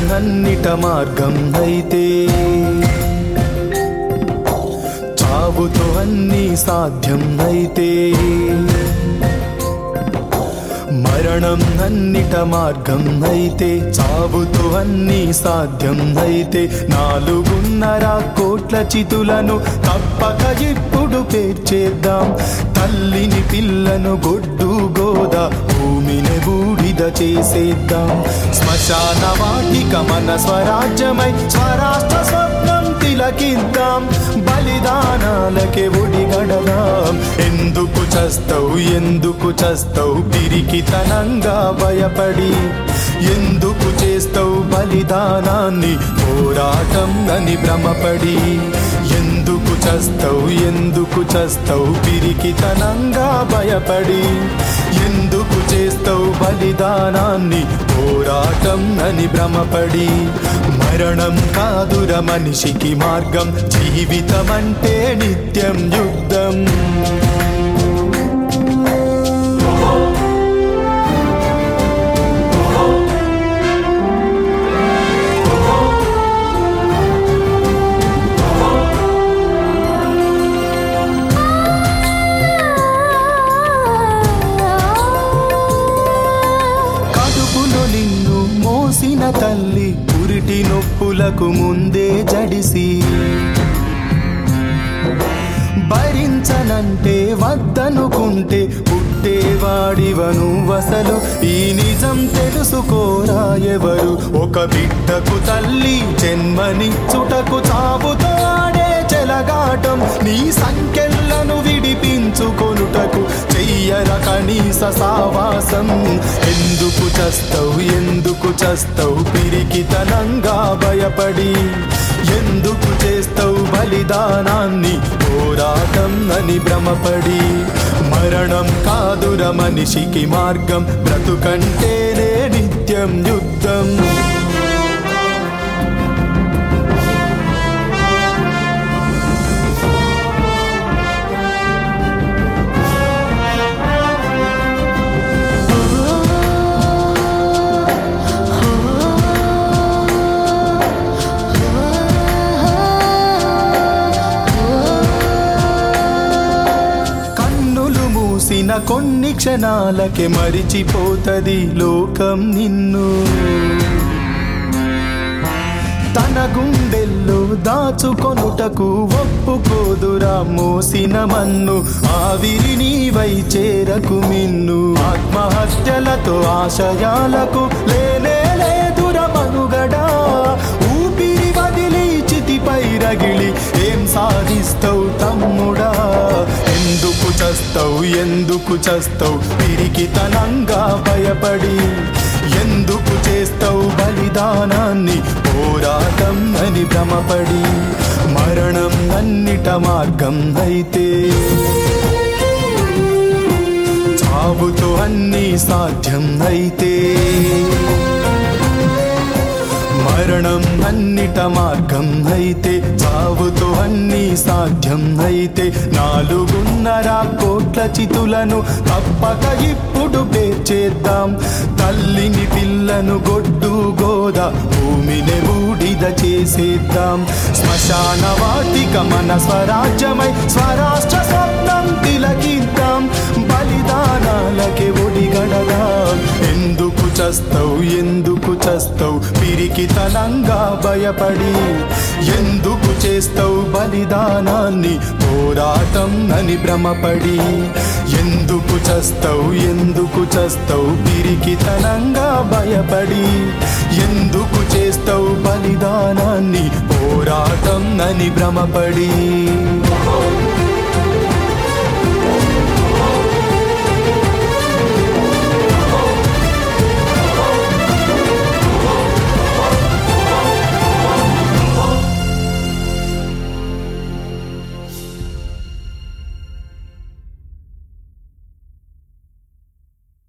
అన్నిట మార్గం అయితే చావుతో అన్ని సాధ్యం అయితే మరణం అన్నిట మార్గం అయితే చావుతో అన్ని సాధ్యం అయితే నాలుగున్నర కోట్ల చితులను తప్పక ఇప్పుడు పేర్చేద్దాం తల్లిని పిల్లను గొడ్డు గోద భూమిని బూడిద చేసేద్దాం శ్మశాన వాటిక మన స్వరాజ్యమై స్వరాష్ట్ర స్వప్నం తిలకిద్దాం బలిదానాలకే ఒడిగడదాం ఎందుకు చస్తావు ఎందుకు చస్తావు పిరికితనంగా భయపడి ఎందుకు చేస్తావు బలిదానాన్ని పోరాటం అని భ్రమపడి ఎందుకు చస్తావు ఎందుకు చస్తావు పిరికితనంగా భయపడి ఎందుకు చేస్తావు బలిదానాన్ని పోరాటం అని భ్రమపడి మరణం కాదుర మనిషికి మార్గం జీవితం అంటే నిత్యం యుద్ధం కడుపులో నిన్ను మోసిన తల్లి పురిటి నొప్పులకు ముందే జడిసి భరించనంటే వద్దనుకుంటే పుట్టేవాడివను వసలు ఈ నిజం తెలుసుకోరా ఎవరు ఒక బిడ్డకు తల్లి జన్మనిచ్చుటకు చావుతో ఆడే చెలగాటం నీ సంఖ్యలను విడిపించుకొనుటకు చెయ్యర కనీస సావాసం ఎందుకు చస్తావు ఎందుకు చస్తావు పిరికితనంగా భయపడి ఎందుకు చేస్తావు బలిదానాన్ని పోరాటం అని భ్రమపడి మరణం కాదుర మనిషికి మార్గం బ్రతుకంటేనే నిత్యం యుద్ధం కన్నులు మూసిన కొన్ని క్షణాలకే మరిచిపోతది లోకం నిన్ను తన గుండెల్లో దాచుకొనుటకు ఒప్పుకోదురా మోసిన మన్ను ఆవిరి నీవై చేరకు మిన్ను ఆత్మహత్యలతో ఆశయాలకు లేనే లేదుర మనుగడా ఊపిరి వదిలి చితిపై రగిలి ఏం సాధిస్తావు తమ్ముడా ఎందుకు చస్తావు ఎందుకు చస్తావు పిరికితనంగా భయపడి ఎందుకు చేస్తావు బలిదానాన్ని పోరాటం అని భ్రమపడి మరణం అన్నిట మార్గం అయితే చావుతో అన్ని సాధ్యం అయితే మరణం అన్నిట మార్గం అయితే చావుతో అన్ని సాధ్యం అయితే నాలుగున్నర కోట్ల చితులను తప్పక ఇప్పుడు పేర్చేద్దాం తల్లిని పిల్లను గొడ్డు గోద భూమిని బూడిద చేసేద్దాం శ్మశాన వాటిక మన స్వరాజ్యమై స్వరాష్ట్ర స్వప్నం తిలకిద్దాం బలిదానాలకే ఒడిగడదాం ఎందుకు చస్తావు ఎందుకు చస్తావు పిరికితనంగా భయపడి ఎందుకు చేస్తావు బలిదానాన్ని పోరాటం అని భ్రమపడి ఎందుకు చస్తావు ఎందుకు చస్తావు పిరికితనంగా భయపడి ఎందుకు చేస్తావు బలిదానాన్ని పోరాటం అని భ్రమపడి